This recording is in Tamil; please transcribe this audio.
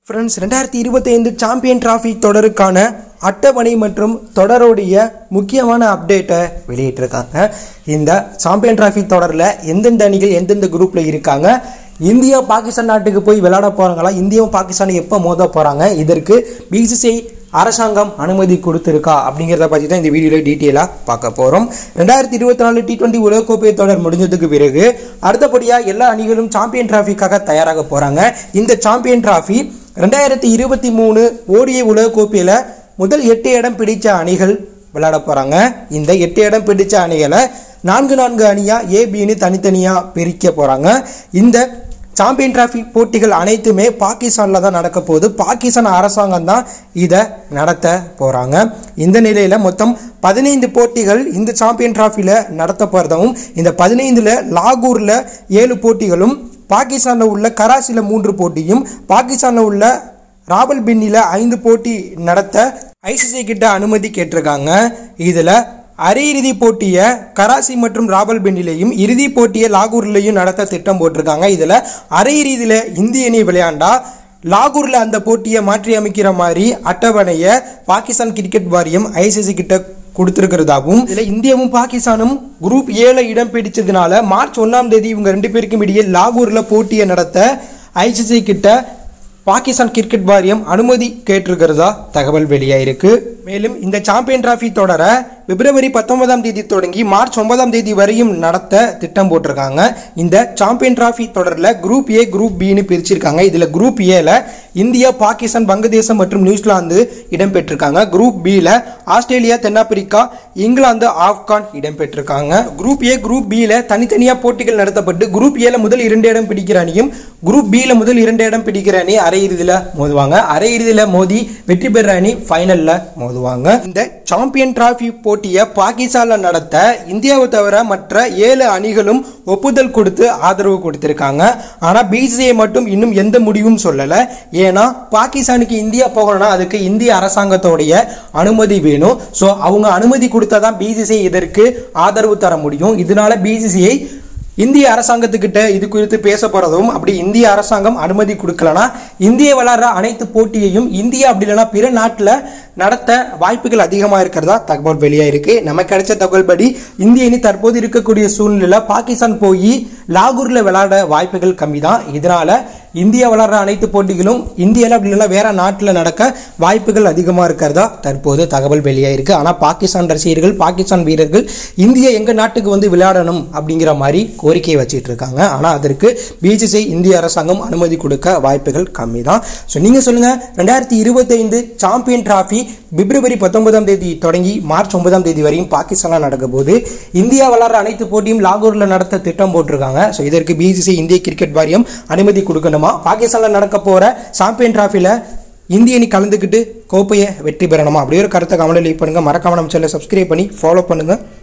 ஃப்ரெண்ட்ஸ் ரெண்டாயிரத்தி இருபத்தைந்து சாம்பியன் டிராஃபி தொடருக்கான அட்டவணை மற்றும் தொடருடைய முக்கியமான அப்டேட்டை வெளியிட்டிருக்காங்க இந்த சாம்பியன் டிராஃபி தொடரில் எந்தெந்த அணிகள் எந்தெந்த குரூப்பில் இருக்காங்க இந்தியா பாகிஸ்தான் நாட்டுக்கு போய் விளையாட போகிறாங்களா இந்தியாவும் பாகிஸ்தானும் எப்போ மோத போகிறாங்க இதற்கு பிசிசிஐ அரசாங்கம் அனுமதி கொடுத்துருக்கா அப்படிங்கிறத பற்றி தான் இந்த வீடியோவில் டீட்டெயிலாக பார்க்க போகிறோம் ரெண்டாயிரத்தி இருபத்தி நாலு டி டுவெண்ட்டி உலகக்கோப்பை தொடர் முடிஞ்சதுக்கு பிறகு அடுத்தபடியாக எல்லா அணிகளும் சாம்பியன் டிராஃபிக்காக தயாராக போகிறாங்க இந்த சாம்பியன் டிராஃபி ரெண்டாயிரத்தி இருபத்தி மூணு ஓடிய உலகக்கோப்பையில் முதல் எட்டு இடம் பிடித்த அணிகள் விளையாட போகிறாங்க இந்த எட்டு இடம் பிடித்த அணிகளை நான்கு நான்கு அணியாக ஏபின்னு தனித்தனியாக பிரிக்க போகிறாங்க இந்த சாம்பியன் டிராஃபி போட்டிகள் அனைத்துமே பாகிஸ்தானில் தான் நடக்க போகுது பாகிஸ்தான் அரசாங்கம் தான் இதை நடத்த போகிறாங்க இந்த நிலையில் மொத்தம் பதினைந்து போட்டிகள் இந்த சாம்பியன் டிராஃபியில் நடத்த போகிறதாவும் இந்த பதினைந்தில் லாகூரில் ஏழு போட்டிகளும் பாகிஸ்தானில் உள்ள கராச்சியில் மூன்று போட்டியும் பாகிஸ்தானில் உள்ள ராவல்பின்னியில் ஐந்து போட்டி நடத்த ஐசிசி கிட்ட அனுமதி கேட்டிருக்காங்க இதில் அரையிறுதி போட்டியை கராச்சி மற்றும் ராவல்பிண்டிலையும் இறுதி போட்டியை லாகூர்லையும் நடத்த திட்டம் போட்டிருக்காங்க இதில் அரையிறுதியில் இந்திய அணி விளையாண்டா லாகூரில் அந்த போட்டியை மாற்றி அமைக்கிற மாதிரி அட்டவணையை பாகிஸ்தான் கிரிக்கெட் வாரியம் ஐசிசி கிட்ட கொடுத்துருக்கிறதாகவும் இதில் இந்தியாவும் பாகிஸ்தானும் குரூப் ஏழை இடம் பிடிச்சதுனால மார்ச் ஒன்றாம் தேதி இவங்க ரெண்டு பேருக்கும் இடையே லாகூரில் போட்டியை நடத்த ஐசிசி கிட்ட பாகிஸ்தான் கிரிக்கெட் வாரியம் அனுமதி கேட்டிருக்கிறதா தகவல் வெளியாயிருக்கு மேலும் இந்த சாம்பியன் டிராஃபி தொடர பிப்ரவரி பத்தொன்பதாம் தேதி தொடங்கி மார்ச் ஒன்பதாம் தேதி வரையும் நடத்த திட்டம் போட்டிருக்காங்க இந்த சாம்பியன் டிராஃபி தொடரில் குரூப் ஏ குரூப் பின்னு பிரிச்சிருக்காங்க இதில் குரூப் ஏல இந்தியா பாகிஸ்தான் வங்கதேசம் மற்றும் நியூசிலாந்து இடம்பெற்றிருக்காங்க குரூப் பியில் ஆஸ்திரேலியா தென்னாப்பிரிக்கா இங்கிலாந்து ஆப்கான் இடம்பெற்றிருக்காங்க குரூப் ஏ குரூப் பியில் தனித்தனியாக போட்டிகள் நடத்தப்பட்டு குரூப் ஏல முதல் இரண்டு இடம் பிடிக்கிற அணியும் குரூப் பியில் முதல் இரண்டு இடம் பிடிக்கிற அணி அரையிறுதியில் மோதுவாங்க அரையிறுதியில் மோதி வெற்றி பெற அணி ஃபைனலில் மோதுவாங்க இந்த சாம்பியன் டிராஃபி போட்டியை பாகிஸ்தானில் நடத்த இந்தியாவை தவிர மற்ற ஏழு அணிகளும் ஒப்புதல் கொடுத்து ஆதரவு கொடுத்திருக்காங்க ஆனால் பிசிசிஐ மட்டும் இன்னும் எந்த முடிவும் சொல்லலை ஏன்னா பாகிஸ்தானுக்கு இந்தியா போகணும்னா அதுக்கு இந்திய அரசாங்கத்தோடைய அனுமதி வேணும் ஸோ அவங்க அனுமதி கொடுத்தா தான் பிசிசிஐ இதற்கு ஆதரவு தர முடியும் இதனால பிசிசிஐ இந்திய அரசாங்கத்துக்கிட்ட இது குறித்து பேச போறதும் அப்படி இந்திய அரசாங்கம் அனுமதி கொடுக்கலனா இந்திய விளையாடுற அனைத்து போட்டியையும் இந்தியா அப்படி இல்லைன்னா பிற நாட்டில் நடத்த வாய்ப்புகள் அதிகமாக இருக்கிறதா தகவல் வெளியாயிருக்கு நமக்கு கிடைச்ச தகவல் படி இந்திய அணி தற்போது இருக்கக்கூடிய சூழ்நிலை பாகிஸ்தான் போய் லாகூரில் விளையாட வாய்ப்புகள் கம்மி தான் இதனால இந்தியா விளையாடுற அனைத்து போட்டிகளும் இந்தியாவில் அப்படி இல்லைன்னா வேற நாட்டில் நடக்க வாய்ப்புகள் அதிகமாக இருக்கிறதா தற்போது தகவல் வெளியாயிருக்கு ஆனால் பாகிஸ்தான் ரசிகர்கள் பாகிஸ்தான் வீரர்கள் இந்தியா எங்கள் நாட்டுக்கு வந்து விளையாடணும் அப்படிங்கிற மாதிரி கோரிக்கை வச்சிட்டு இருக்காங்க ஆனால் அதற்கு பிசிசிஐ இந்திய அரசாங்கம் அனுமதி கொடுக்க வாய்ப்புகள் கம்மி தான் ஸோ நீங்கள் சொல்லுங்கள் ரெண்டாயிரத்தி இருபத்தைந்து சாம்பியன் டிராஃபி பிப்ரவரி பத்தொன்பதாம் தேதி தொடங்கி மார்ச் ஒன்பதாம் தேதி வரையும் பாகிஸ்தானில் நடக்க போது இந்தியா விளாட்ற அனைத்து போட்டியும் லாகூரில் நடத்த திட்டம் போட்டிருக்காங்க ஸோ இதற்கு பிசிசிஐ இந்திய கிரிக்கெட் வாரியம் அனுமதி கொடுக்கணுமா பாகிஸ்தானில் நடக்க போகிற சாம்பியன் டிராஃபியில் இந்திய அணி கலந்துக்கிட்டு கோப்பையை வெற்றி பெறணுமா அப்படியே ஒரு கருத்தை கமெண்ட் லீவ் பண்ணுங்கள் மறக்காம நம்ம சேனலை சப்ஸ்கிரைப் பண்ணி ஃபாலோ பண்ணுங்கள்